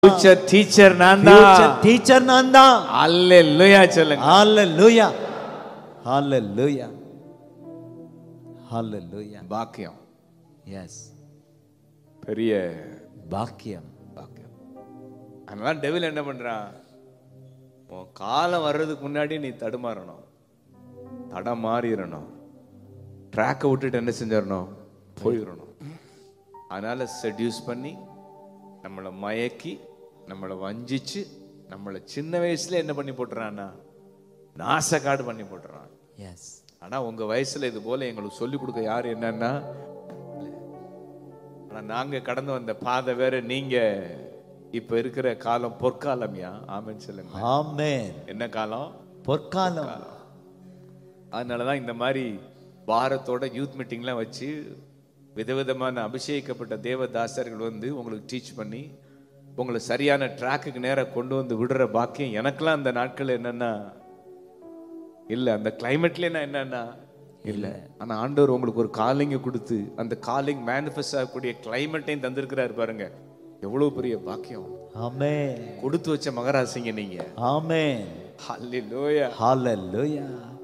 future teacher நான் தான் future teacher நான் தான் அல்லேலூயா சொல்லுங்க ஹalleluya ஹalleluya ஹalleluya பாக்கியம் எஸ் பெரிய பாக்கியம் பாக்கியம் அதனால டெவில் என்ன பண்றான் உன் காலம் வர்றதுக்கு முன்னாடி நீ தடுமாறணும் தடம் மாறிடணும் ட்ராக்கை விட்டுட்டு என்ன செஞ்சிடணும் போயிடணும் அதனால செடியூஸ் பண்ணி நம்மளை மயக்கி நம்மளை வஞ்சிச்சு நம்மளை சின்ன வயசுல என்ன பண்ணி போட்டுறான்னா நாசக்காடு பண்ணி போட்டுறான் எஸ் ஆனா உங்க வயசுல இது போல எங்களுக்கு சொல்லி கொடுக்க யாரு என்னன்னா ஆனா நாங்க கடந்து வந்த பாதை வேற நீங்க இப்ப இருக்கிற காலம் பொற்காலம்யா ஆமென்னு சொல்லுங்க ஆமென் என்ன காலம் பொற்காலம் அதனாலதான் இந்த மாதிரி பாரத்தோட யூத் மீட்டிங்லாம் வச்சு விதவிதமான அபிஷேகிக்கப்பட்ட தேவதாசர்கள் வந்து உங்களுக்கு டீச் பண்ணி உங்களை சரியான ட்ராக்குக்கு நேரா கொண்டு வந்து விடுற பாக்கியம் எனக்கெல்லாம் அந்த நாட்கள் என்னன்னா இல்ல அந்த கிளைமேட்ல நான் என்னன்னா இல்ல ஆனா ஆண்டவர் உங்களுக்கு ஒரு காலிங்க கொடுத்து அந்த காலிங் மேனிஃபெஸ்ட் ஆகக்கூடிய கிளைமேட்டையும் தந்திருக்கிறாரு பாருங்க எவ்வளவு பெரிய பாக்கியம் ஆமென் கொடுத்து வச்ச மகராசிங்க நீங்க ஆமென் ஹalleluya ஹalleluya